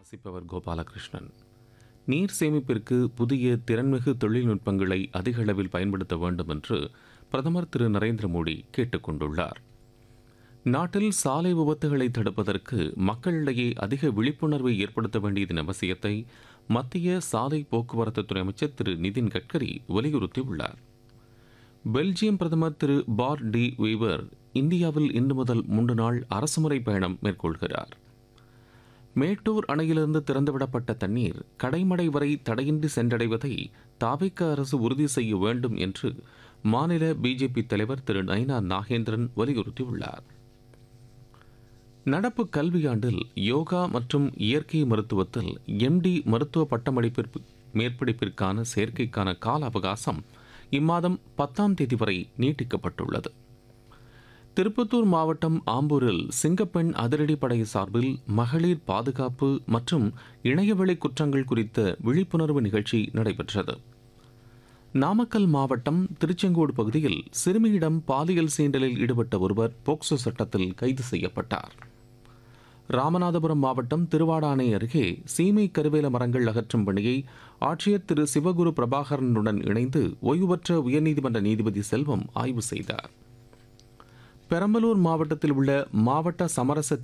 வாசிப்பவர் கோபாலகிருஷ்ணன் நீர் சேமிப்பிற்கு புதிய திறன்மிகு தொழில்நுட்பங்களை அதிக அளவில் பயன்படுத்த வேண்டும் என்று பிரதமர் திரு நரேந்திர மோடி கேட்டுக் கொண்டுள்ளார் நாட்டில் சாலை விபத்துகளை தடுப்பதற்கு மக்களிடையே அதிக விழிப்புணர்வை ஏற்படுத்த வேண்டியதன் அவசியத்தை மத்திய சாலை போக்குவரத்துத்துறை அமைச்சர் திரு நிதின் கட்கரி வலியுறுத்தியுள்ளார் பெல்ஜியம் பிரதமர் திரு பார் டி வீவர் இந்தியாவில் இன்று முதல் மூன்று நாள் அரசுமுறை பயணம் மேற்கொள்கிறார் மேட்டூர் அணையிலிருந்து திறந்துவிடப்பட்ட தண்ணீர் கடைமடை வரை தடையின்றி சென்றடைவதை தாவிக்க அரசு உறுதி செய்ய வேண்டும் என்று மாநில பிஜேபி தலைவர் திரு நயினா நாகேந்திரன் வலியுறுத்தியுள்ளார் நடப்பு கல்வியாண்டில் யோகா மற்றும் இயற்கை மருத்துவத்தில் எம்டி மருத்துவ பட்டமளிப்பிற்கு மேற்படிப்பிற்கான சேர்க்கைக்கான கால அவகாசம் இம்மாதம் பத்தாம் தேதி வரை நீட்டிக்கப்பட்டுள்ளது திருப்பத்தூர் மாவட்டம் ஆம்பூரில் சிங்கப்பெண் அதிரடிப்படை சார்பில் மகளிர் பாதுகாப்பு மற்றும் இணையவெளி குற்றங்கள் குறித்த விழிப்புணர்வு நிகழ்ச்சி நடைபெற்றது நாமக்கல் மாவட்டம் திருச்செங்கோடு பகுதியில் சிறுமியிடம் பாலியல் சீண்டலில் ஈடுபட்ட ஒருவர் போக்சோ சட்டத்தில் கைது செய்யப்பட்டார் ராமநாதபுரம் மாவட்டம் திருவாடானை அருகே சீமை கருவேல மரங்கள் அகற்றும் பணியை ஆட்சியர் திரு சிவகுரு பிரபாகரனுடன் இணைந்து ஓய்வு பெற்ற உயர்நீதிமன்ற நீதிபதி செல்வம் ஆய்வு செய்தார் பெரம்பலூர் மாவட்டத்தில் உள்ள மாவட்ட சமரச